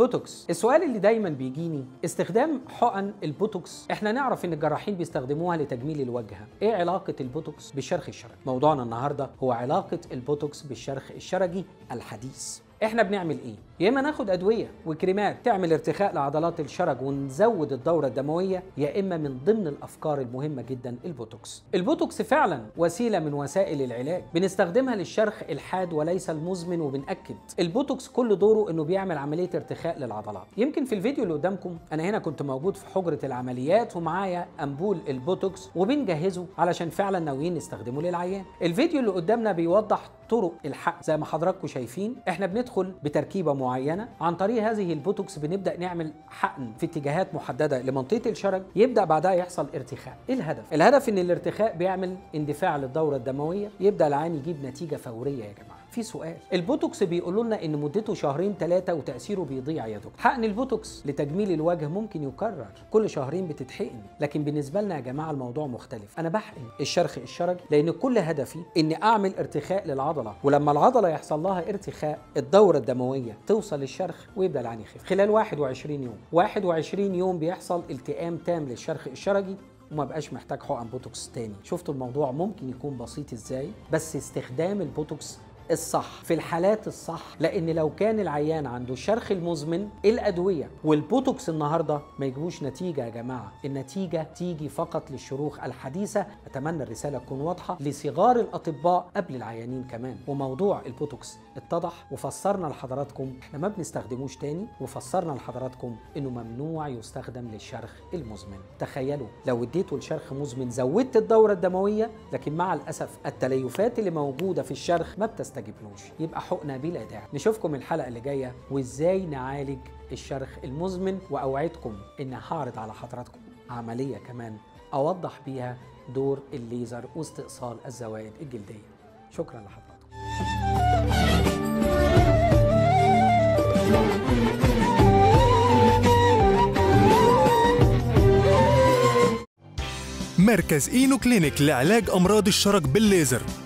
البوتوكس السؤال اللي دايما بيجيني استخدام حقن البوتوكس احنا نعرف ان الجراحين بيستخدموها لتجميل الوجه ايه علاقه البوتوكس بالشرخ الشرجي موضوعنا النهارده هو علاقه البوتوكس بالشرخ الشرجي الحديث احنا بنعمل ايه يا اما ناخد ادويه وكريمات تعمل ارتخاء لعضلات الشرج ونزود الدوره الدمويه يا اما من ضمن الافكار المهمه جدا البوتوكس البوتوكس فعلا وسيله من وسائل العلاج بنستخدمها للشرخ الحاد وليس المزمن وبنأكد البوتوكس كل دوره انه بيعمل عمليه ارتخاء للعضلات يمكن في الفيديو اللي قدامكم انا هنا كنت موجود في حجره العمليات ومعايا امبول البوتوكس وبنجهزه علشان فعلا ناويين نستخدمه للعيان الفيديو اللي قدامنا بيوضح طرق الحقن زي ما حضراتكم شايفين احنا بندخل بتركيبه معينه عن طريق هذه البوتوكس بنبدا نعمل حقن في اتجاهات محدده لمنطقه الشرج يبدا بعدها يحصل ارتخاء ايه الهدف الهدف ان الارتخاء بيعمل اندفاع للدوره الدمويه يبدا العيان يجيب نتيجه فوريه يا جماعه في سؤال البوتوكس بيقولوا لنا ان مدته شهرين ثلاثه وتاثيره بيضيع يا دكتور حقن البوتوكس لتجميل الوجه ممكن يكرر كل شهرين بتتحقن لكن بالنسبه لنا يا جماعه الموضوع مختلف انا بحقن الشرخ الشرج لان كل هدفي اني اعمل ارتخاء للعضله ولما العضله يحصل لها ارتخاء الدوره الدمويه توصل للشرخ ويبدا العين يخف خلال 21 يوم 21 يوم بيحصل التئام تام للشرخ الشرجي وما بقاش محتاج حقن بوتوكس تاني شفتوا الموضوع ممكن يكون بسيط ازاي بس استخدام البوتوكس الصح في الحالات الصح لان لو كان العيان عنده الشرخ المزمن الادويه والبوتوكس النهارده ما يجيبوش نتيجه يا جماعه النتيجه تيجي فقط للشروخ الحديثه اتمنى الرساله تكون واضحه لصغار الاطباء قبل العيانين كمان وموضوع البوتوكس اتضح وفسرنا لحضراتكم احنا ما بنستخدموش تاني وفسرنا لحضراتكم انه ممنوع يستخدم للشرخ المزمن تخيلوا لو اديته لشرخ مزمن زودت الدوره الدمويه لكن مع الاسف التليفات اللي موجوده في الشرخ ما بتست تستجيبلوش يبقى حقنه بلا داعي نشوفكم الحلقه اللي جايه وازاي نعالج الشرخ المزمن واوعدكم ان هعرض على حضراتكم عمليه كمان اوضح بيها دور الليزر واستئصال الزوائد الجلديه شكرا لحضراتكم مركز اينو كلينيك لعلاج امراض الشرج بالليزر